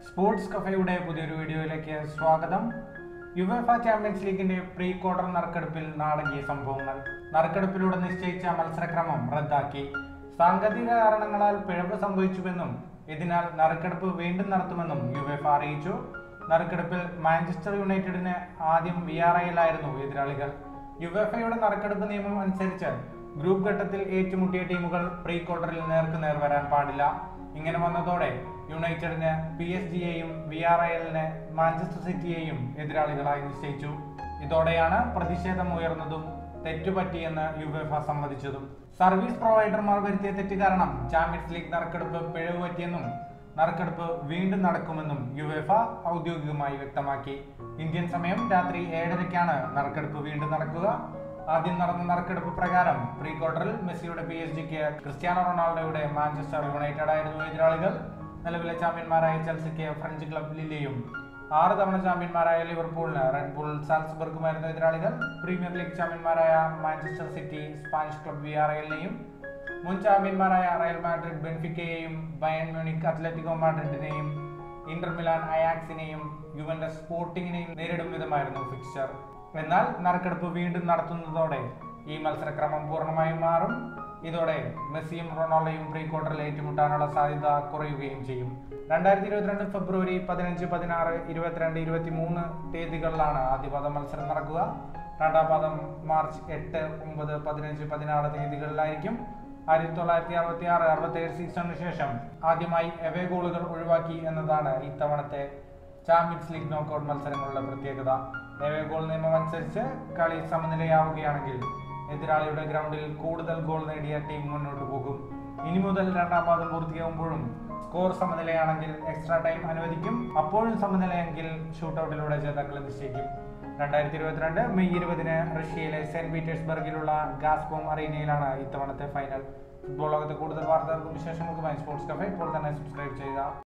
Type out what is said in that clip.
sports കഫയുടെ പുതിയൊരു വീഡിയോയിലേക്ക് സ്വാഗതം യുവേഫ ചാമ്പ്യൻസ് ലീഗിന്റെ പ്രീ ക്വാർട്ടർ നറുക്കെടുപ്പിൽ നാടകീയ സംഭവങ്ങൾ നറുക്കെടുപ്പിലൂടെ നിശ്ചയിച്ച മത്സരക്രമം റദ്ദാക്കി സാങ്കേതിക കാരണങ്ങളാൽ പിഴവ് സംഭവിച്ചുവെന്നും ഇതിനാൽ നറുക്കെടുപ്പ് വീണ്ടും നടത്തുമെന്നും യുവേഫ അറിയിച്ചു നറുക്കെടുപ്പിൽ മാഞ്ചസ്റ്റർ യുണൈറ്റഡിന് ആദ്യം വി ആർ ഐയിലായിരുന്നു എതിരാളികൾ യുവേഫയുടെ നറുക്കെടുപ്പ് നിയമം അനുസരിച്ച് ഗ്രൂപ്പ് ഘട്ടത്തിൽ ഏറ്റുമുട്ടിയ ടീമുകൾ പ്രീ ക്വാർട്ടറിൽ നേർക്ക് നേർ വരാൻ പാടില്ല ഇങ്ങനെ വന്നതോടെ യുണൈറ്റഡിന് പി എസ് ജിയെയും വി ആർ ഐ എല്ലിന് മാഞ്ചസ്റ്റർ സിറ്റിയെയും എതിരാളികളായി നിശ്ചയിച്ചു ഇതോടെയാണ് പ്രതിഷേധം ഉയർന്നതും തെറ്റുപറ്റിയെന്ന് യുവേഫ സമ്മതിച്ചതും സർവീസ് പ്രൊവൈഡർമാർ വരുത്തിയ തെറ്റ് കാരണം ചാമ്പ്യൻസ് ലീഗ് നറുക്കെടുപ്പ് പിഴവ് പറ്റിയെന്നും നറുക്കെടുപ്പ് വീണ്ടും നടക്കുമെന്നും യുവേഫ ഔദ്യോഗികമായി വ്യക്തമാക്കി ഇന്ത്യൻ സമയം രാത്രി ഏഴരയ്ക്കാണ് നറുക്കെടുപ്പ് വീണ്ടും നടക്കുക ആദ്യം നടന്ന നറുക്കെടുപ്പ് പ്രകാരം പ്രീ ക്വാർട്ടറിൽ മെസ്സിയുടെ പി എസ് ജിക്ക് ക്രിസ്ത്യാനോ റൊണാൾഡോയുടെ മാഞ്ചസ്റ്റർ യുണൈറ്റഡ് ആയിരുന്നു എതിരാളികൾ നിലവിലെ ചാമ്പ്യന്മാരായ ചെൽസിക്ക് ഫ്രഞ്ച് ക്ലബ് ലില്ലിയും ആറ് തവണ ചാമ്പ്യന്മാരായ ലിവർപൂളിന് റെഡ് ബുൾ സാൽസ്ബർഗുമായിരുന്നു എതിരാളികൾ പ്രീമിയർ ലീഗ് ചാമ്പ്യന്മാരായ Manchester City Spanish club V R എല്ലിനെയും മുൻ ചാമ്പ്യന്മാരായ റയൽ മാഡ്രിഡ് ബെൻഫിക്കയെയും ബയൺ മ്യൂണിക് അത്ലറ്റിക്കോ മാഡ്രിഡിനെയും ഇന്റർ മിലാൻ അയാക്സിനെയും യുവന്റസ് സ്പോർട്ടിങ്ങിനെയും നേരിടും വിധമായിരുന്നു ഫിക്സ്ചർ എന്നാൽ നറുക്കെടുപ്പ് വീണ്ടും നടത്തുന്നതോടെ ഈ മത്സരക്രമം പൂർണ്ണമായും മാറും ഇതോടെ മെസ്സിയും റൊണാൾഡോയും പ്രീ ക്വാർട്ടറിൽ ഏറ്റുമുട്ടാനുള്ള സാധ്യത കുറയുകയും ചെയ്യും രണ്ടായിരത്തി ഇരുപത്തിരണ്ട് ഫെബ്രുവരി പതിനഞ്ച് പതിനാറ് ഇരുപത്തിരണ്ട് ഇരുപത്തി മൂന്ന് തീയതികളിലാണ് ആദ്യപാദ മത്സരം നടക്കുക രണ്ടാം പാദം മാർച്ച് എട്ട് ഒമ്പത് പതിനഞ്ച് പതിനാറ് തീയതികളിലായിരിക്കും ആയിരത്തി തൊള്ളായിരത്തി അറുപത്തി ആറ് അറുപത്തി ഏഴ് സീസണിന് ശേഷം ആദ്യമായി എവേ ഗോളുകൾ ഒഴിവാക്കി എന്നതാണ് ഇത്തവണത്തെ ചാമ്പ്യൻസ് ലീഗ് നോക്കൌട്ട് മത്സരങ്ങളുടെ പ്രത്യേകത എവേ ഗോൾ നിയമം അനുസരിച്ച് കളി സമനിലയാവുകയാണെങ്കിൽ എതിരാളിയുടെ ഗ്രൗണ്ടിൽ കൂടുതൽ ഗോൾ നേടിയ ടീം മുന്നോട്ട് പോകും ഇനി മുതൽ രണ്ടാം പാദം പൂർത്തിയാകുമ്പോഴും സ്കോർ സമനിലയാണെങ്കിൽ എക്സ്ട്രാ ടൈം അനുവദിക്കും അപ്പോഴും സമനിലയെങ്കിൽ ഷൂട്ടൌട്ടിലൂടെ ജേതാക്കളെ നിശ്ചയിക്കും രണ്ടായിരത്തി ഇരുപത്തിരണ്ട് മെയ് ഇരുപതിന് റഷ്യയിലെ സെന്റ് പീറ്റേഴ്സ്ബർഗിലുള്ള ഗാസ്കോം അറീനയിലാണ് ഇത്തവണത്തെ ഫൈനൽ ഫുട്ബോൾ ലോകത്തെ കൂടുതൽ വാർത്തകൾക്കും വിശേഷങ്ങൾക്കുമായി സ്പോർട്സ് കഫേ ഇപ്പോൾ തന്നെ സബ്സ്ക്രൈബ് ചെയ്യുക